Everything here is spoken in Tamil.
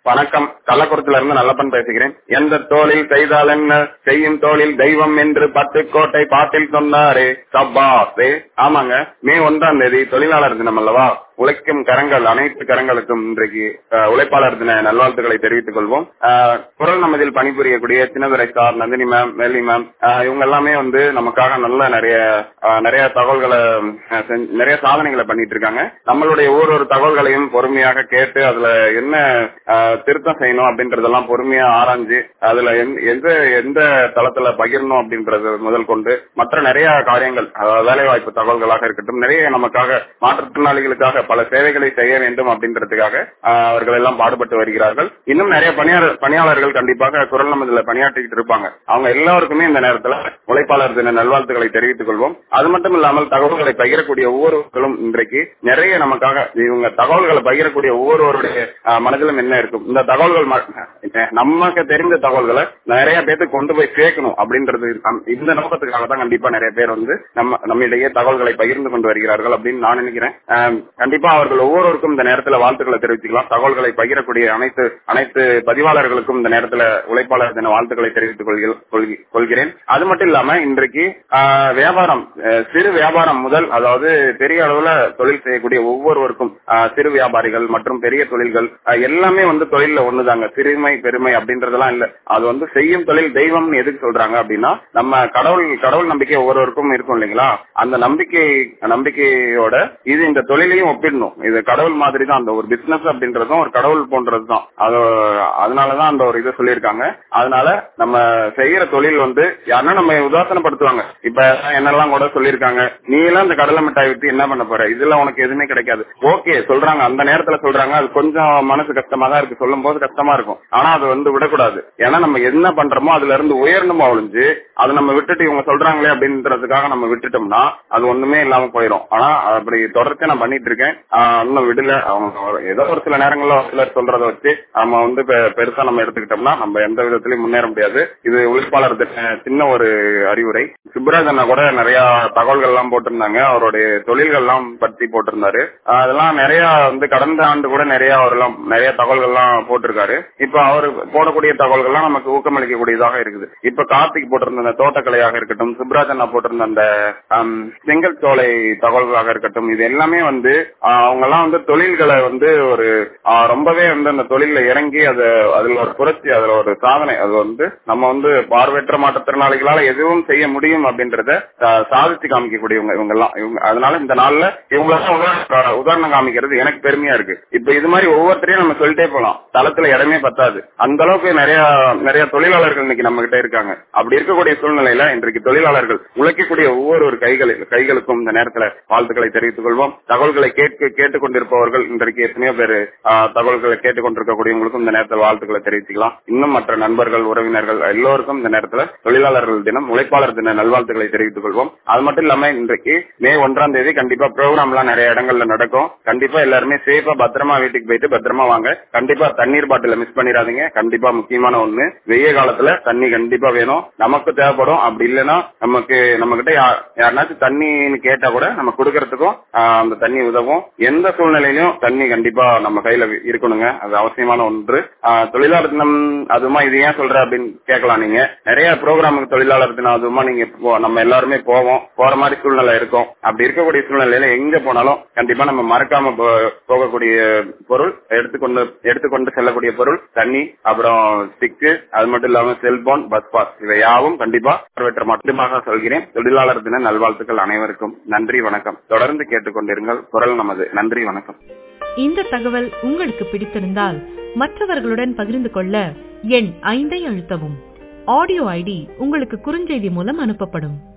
வணக்கம் கள்ளக்குறிச்சில இருந்து நல்லப்பன் பேசுகிறேன் எந்த தோளில் செய்தால் என்ன செய்யும் தோளில் தெய்வம் என்று பட்டுக்கோட்டை பாட்டில் சொன்னாரே சப்பாசே ஆமாங்க மே ஒன்றாம் தேதி தொழிலாளர் தினம் அல்லவா உழைக்கும் கரங்கள் அனைத்து கரங்களுக்கும் இன்றைக்கு அஹ், உழைப்பாளர் தின நல்வாழ்த்துக்களை தெரிவித்துக் கொள்வோம் அஹ், குரல் நமதில் பணிபுரியக்கூடிய சின்னதுரை சார் நந்தினி மேம் மேலி மேம் அஹ், இவங்க எல்லாமே வந்து நமக்காக நல்ல நிறைய அஹ், நிறைய தகவல்களை அஹ், செஞ்சு- நிறைய சாதனைகளை பண்ணிட்டு இருக்காங்க நம்மளுடைய ஒரு ஒரு தகவல்களையும் பொறுமையாக கேட்டு அதுல என்ன அஹ், திருத்தம் செய்யணும் அப்படின்றதெல்லாம் பொறுமையா ஆராய்ஞ்சு அதுல எந்த- எந்த எந்த தளத்துல பகிரணும் அப்படின்றது முதல் கொண்டு மற்ற நிறைய காரியங்கள் அதாவது வேலைவாய்ப்பு தகவல்களாக இருக்கட்டும் நிறைய நமக்காக மாற்றுத்திறனாளிகளுக்காக பல சேவைகளை செய்ய வேண்டும் அப்படின்றதுக்காக ஆஹ், அவர்கள் எல்லாம் பாடுபட்டு வருகிறார்கள் இன்னும் நிறைய பணியாளர் பணியாளர்கள் கண்டிப்பாக குரல் நமதுல பணியாற்றிக்கிட்டு இருப்பாங்க அவங்க எல்லாருக்குமே இந்த நேரத்துல உழைப்பாளர் தின நல்வாழ்த்துக்களை தெரிவித்துக் கொள்வோம் அது மட்டும் இல்லாமல் தகவல்களை பகிரக்கூடிய ஒவ்வொருவர்களும் இன்றைக்கு நிறைய நமக்காக இவங்க தகவல்களை பகிரக்கூடிய ஒவ்வொருவருடைய ஆஹ், மனதிலும் என்ன இருக்கும் இந்த தகவல்கள் ம- நமக்கு தெரிந்த தகவல்களை நிறைய பேருக்கு கொண்டு போய் சேர்க்கணும் அப்படின்றது நம்- இந்த நோக்கத்துக்காக தான் கண்டிப்பா நிறைய பேர் வந்து நம்ம நம்மிடையே தகவல்களை பகிர்ந்து கொண்டு வருகிறார்கள் அப்படின்னு நான் நினைக்கிறேன் ஆஹ், கண்டிப்பா அவர்கள் ஒவ்வொருவருக்கும் இந்த நேரத்துல வாழ்த்துக்களை தெரிவித்துக்கலாம் தகவல்களை பகிரக்கூடிய அனைத்து அனைத்து பதிவாளர்களுக்கும் இந்த நேரத்துல உழைப்பாளர் தின வாழ்த்துக்களை தெரிவித்துக் கொள்கிற- கொள்கி- கொள்கிறேன் அது மட்டும் இல்லாம இன்றைக்கு ஆஹ், வியாபாரம் ஆஹ், சிறு வியாபாரம் முதல் அதாவது பெரிய அளவுல தொழில் செய்யக்கூடிய ஒவ்வொருவருக்கும் ஆஹ், சிறு வியாபாரிகள் மற்றும் பெரிய தொழில்கள் ஆஹ், எல்லாமே வந்து தொழில்ல ஒண்ணுதாங்க சிறுமை பெருமை அப்படின்றதெல்லாம் இல்ல அது வந்து செய்யும் தொழில் தெய்வம்னு எதுக்கு சொல்றாங்க அப்படின்னா நம்ம கடவுள் கடவுள் நம்பிக்கை ஒவ்வொருவருக்கும் இருக்கும் இல்லைங்களா அந்த நம்பிக்கை நம்பிக்கையோட இது இந்த தொழிலையும் ஒப்பிடணும் இது கடவுள் மாதிரி தான் அந்த ஒரு பிசினஸ் அப்படின்றதும் ஒரு கடவுள் போன்றதுதான் அது அதனாலதான் அந்த ஒரு இதை சொல்லியிருக்காங்க அதனால நம்ம செய்யற தொழில் வந்து யாருன்னா நம்ம உதாசனப்படுத்துவாங்க இப்ப என்னெல்லாம் கூட சொல்லியிருக்காங்க நீ எல்லாம் இந்த கடலை மிட்டாய் வித்து என்ன பண்ண போற இதுல உனக்கு எதுவுமே கிடைக்காது ஓகே சொல்றாங்க அந்த நேரத்துல சொல்றாங்க அது கொஞ்சம் மனசு கஷ்டமா தான் இருக்கு சொல்லும் போது கஷ்டமா இருக்கும் ஆனா அது வந்து விடக்கூடாது ஏன்னா நம்ம என்ன பண்றோமோ அதுல இருந்து உயரணுமா ஒழிஞ்சு அதை நம்ம விட்டுட்டு இவங்க சொல்றாங்களே அப்படின்றதுக்காக நம்ம விட்டுட்டோம்னா அது ஒண்ணுமே இல்லாம போயிடும் ஆனா அப்படி தொடர்ச்சியா நான் பண்ணிட்டு இருக்கேன் ஆஹ் இன்னும் விடல அவங்க ஒரு- ஏதோ ஒரு சில நேரங்கள்ல ஒரு சிலர் சொல்றத வச்சு நம்ம வந்து பெ- பெருசா நம்ம எடுத்துக்கிட்டோம்னா நம்ம எந்த விதத்திலயும் முன்னேற முடியாது இது உழைப்பாளர் தின சின்ன ஒரு அறிவுரை சுப்ராஜ் அண்ணா கூட நிறைய தகவல்கள் எல்லாம் போட்டிருந்தாங்க அவருடைய தொழில்கள் எல்லாம் பத்தி போட்டிருந்தாரு ஆஹ் அதெல்லாம் நிறைய வந்து கடந்த ஆண்டு கூட நிறைய அவரெல்லாம் நிறைய தகவல்கள் எல்லாம் போட்டிருக்காரு இப்ப அவர் போடக்கூடிய தகவல்கள்லாம் நமக்கு ஊக்கமளிக்கக்கூடியதாக இருக்குது இப்ப கார்த்திக் போட்டிருந்த அந்த தோட்டக்கலையாக இருக்கட்டும் சுப்ராஜ் அண்ணா போட்டிருந்த அந்த ஆம், செங்கல் சோலை தகவல்களாக இருக்கட்டும் இது எல்லாமே வந்து ஆஹ் அவங்க எல்லாம் வந்து தொழில்களை வந்து ஒரு ஆஹ் ரொம்பவே வந்து அந்த தொழில இறங்கி அது அதுல ஒரு புரட்சி அதுல ஒரு சாதனை அது வந்து நம்ம வந்து பார்வையற்ற மாற்றுத்திறனாளிகளால எதுவும் செய்ய முடியும் அப்படின்றத ஆஹ் சாதிச்சு காமிக்கக்கூடியவங்க இவங்க எல்லாம் இவங்க அதனால இந்த நாள்ல இவங்களெல்லாம் உதாரண- உதாரணம் காமிக்கிறது எனக்கு பெருமையா இருக்கு இப்ப இது மாதிரி ஒவ்வொருத்தரையும் நம்ம சொல்லிட்டே போலாம் தளத்துல இடமே பத்தாது அந்த அளவுக்கு நிறைய நிறைய தொழிலாளர்கள் இன்னைக்கு நம்ம கிட்ட இருக்காங்க அப்படி இருக்கக்கூடிய சூழ்நிலையில இன்றைக்கு தொழிலாளர்கள் உழைக்கக்கூடிய ஒவ்வொரு ஒரு கைகள் கைகளுக்கும் இந்த நேரத்துல வாழ்த்துக்களை தெரிவித்துக் கொள்வோம் தகவல்களை கேட்க கேட்டுக்கொண்டிருப்பவர்கள் இன்றைக்கு எத்தனையோ பேர் தகவல்களை கேட்டுக்கொண்டிருக்கக்கூடியவங்களுக்கும் இந்த நேரத்தில் வாழ்த்துக்களை தெரிவித்துக்கலாம் இன்னும் மற்ற நண்பர்கள் உறவினர்கள் எல்லோருக்கும் இந்த நேரத்துல தொழிலாளர்கள் தினம் உழைப்பாளர் தின நல்வாழ்த்துக்களை தெரிவித்துக் கொள்வோம் அது மட்டும் இல்லாம இன்றைக்கு மே ஒன்றாம் தேதி கண்டிப்பா ப்ரோக்ராம் எல்லாம் நிறைய இடங்கள்ல நடக்கும் கண்டிப்பா எல்லாருமே சேஃபா பத்திரமா வீட்டுக்கு போயிட்டு பத்திரமா வாங்க கண்டிப்பா தண்ணீர் பாட்டில மிஸ் பண்ணிடாதீங்க கண்டிப்பா முக்கியமான ஒண்ணு வெய்ய காலத்துல தண்ணி கண்டிப்பா வேணும் நமக்கு தேவைப்படும் அப்படி இல்லைன்னா நமக்கு நம்ம கிட்ட யாருனாச்சும் தண்ணின்னு கேட்டா கூட நம்ம கொடுக்கறதுக்கும் ஆஹ், அந்த தண்ணி உதவும் எந்த சூழ்நிலையிலும் தண்ணி கண்டிப்பா நம்ம கையில இருக்கணுங்க அது அவசியமான ஒன்று ஆஹ், தொழிலாளர் தினம் அதுமா இது ஏன் சொல்ற அப்படின்னு கேட்கலாம் நீங்க நிறைய ப்ரோக்ராமுக்கு தொழிலாளர் தினம் அதுமா நீங்க போ- நம்ம எல்லாருமே போவோம் போற மாதிரி சூழ்நிலை இருக்கும் அப்படி இருக்கக்கூடிய சூழ்நிலையில எங்க போனாலும் கண்டிப்பா நம்ம மறக்காம போ- போகக்கூடிய பொருள் எடுத்துக்கொண்டு எடுத்துக்கொண்டு செல்லக்கூடிய பொருள் தண்ணி அப்புறம் ஸ்டிக்கு அது மட்டும் இல்லாம செல்போன் பஸ் பாஸ் இவை யாவும் கண்டிப்பா நிறைவேற்ற மட்டுமாக சொல்கிறேன் தொழிலாளர் தின நல்வாழ்த்துக்கள் அனைவருக்கும் நன்றி வணக்கம் தொடர்ந்து கேட்டுக்கொண்டிருங்கள் குரல் நமது நன்றி வணக்கம் இந்த தகவல் உங்களுக்கு பிடித்திருந்தால் மற்றவர்களுடன் பகிர்ந்து கொள்ள எண் ஐந்தை அழுத்தவும் ஆடியோ ஐடி உங்களுக்கு குறுஞ்செய்தி மூலம் அனுப்பப்படும்